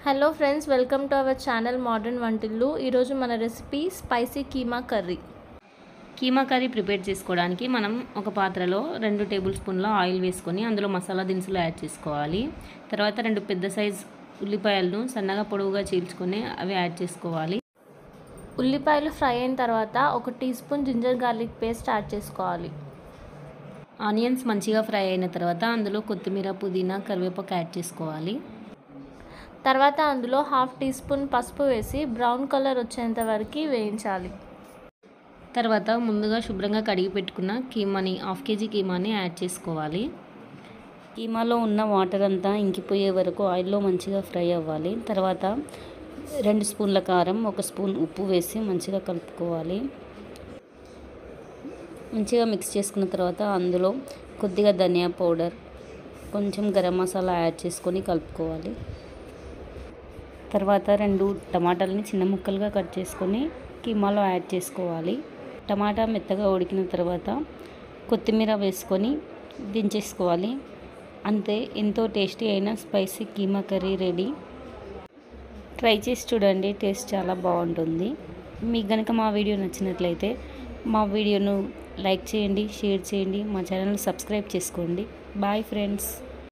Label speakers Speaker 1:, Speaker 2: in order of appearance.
Speaker 1: hello friends welcome to our channel modern వంటిల్లు ఈరోజు మన recipe spicy keema curry
Speaker 2: keema curry prepare చేసుకోవడానికి మనం ఒక పాత్రలో రెండు టేబుల్ స్పూన్ల ఆయిల్ వేసుకొని అందులో మసాలా దినుసులు యాడ్ చేసుకోవాలి తర్వాత రెండు పెద్ద సైజ్ ఉల్లిపాయలను సన్నగా పొడవుగా చీల్చుకొని అవి యాడ్ చేసుకోవాలి
Speaker 1: ఉల్లిపాయలు ఫ్రై అయిన తర్వాత ఒక teaspoon ginger garlic paste add చేసుకోవాలి
Speaker 2: ఆనియన్స్ మంచిగా ఫ్రై అయిన తర్వాత అందులో కొత్తిమీర పుదీనా కరివేపాకు యాడ్ చేసుకోవాలి
Speaker 1: తర్వాత అందులో హాఫ్ టీ స్పూన్ పసుపు వేసి బ్రౌన్ కలర్ వచ్చేంత వరకు వేయించాలి
Speaker 2: తర్వాత ముందుగా శుభ్రంగా కడిగి పెట్టుకున్న కీమాని హాఫ్ కేజీ కీమాని యాడ్ చేసుకోవాలి కీమాలో ఉన్న వాటర్ అంతా ఇంకిపోయే వరకు ఆయిల్లో మంచిగా ఫ్రై అవ్వాలి తర్వాత రెండు స్పూన్ల కారం ఒక స్పూన్ ఉప్పు వేసి మంచిగా కలుపుకోవాలి మంచిగా మిక్స్ చేసుకున్న తర్వాత అందులో కొద్దిగా ధనియా పౌడర్ కొంచెం గరం మసాలా యాడ్ చేసుకొని కలుపుకోవాలి తర్వాత రెండు టమాటాలని చిన్న ముక్కలుగా కట్ చేసుకొని కీమాలో యాడ్ చేసుకోవాలి టమాటా మెత్తగా ఉడికిన తర్వాత కొత్తిమీర వేసుకొని దించేసుకోవాలి అంతే ఎంతో టేస్టీ అయిన spicy keema curry ready try చేసి చూడండి టేస్ట్ చాలా బాగుంటుంది మీకు కనుక మా వీడియో నచ్చినట్లయితే మా వీడియోను లైక్ చేయండి షేర్ చేయండి మా ఛానల్ సబ్స్క్రైబ్ చేసుకోండి బాయ్ ఫ్రెండ్స్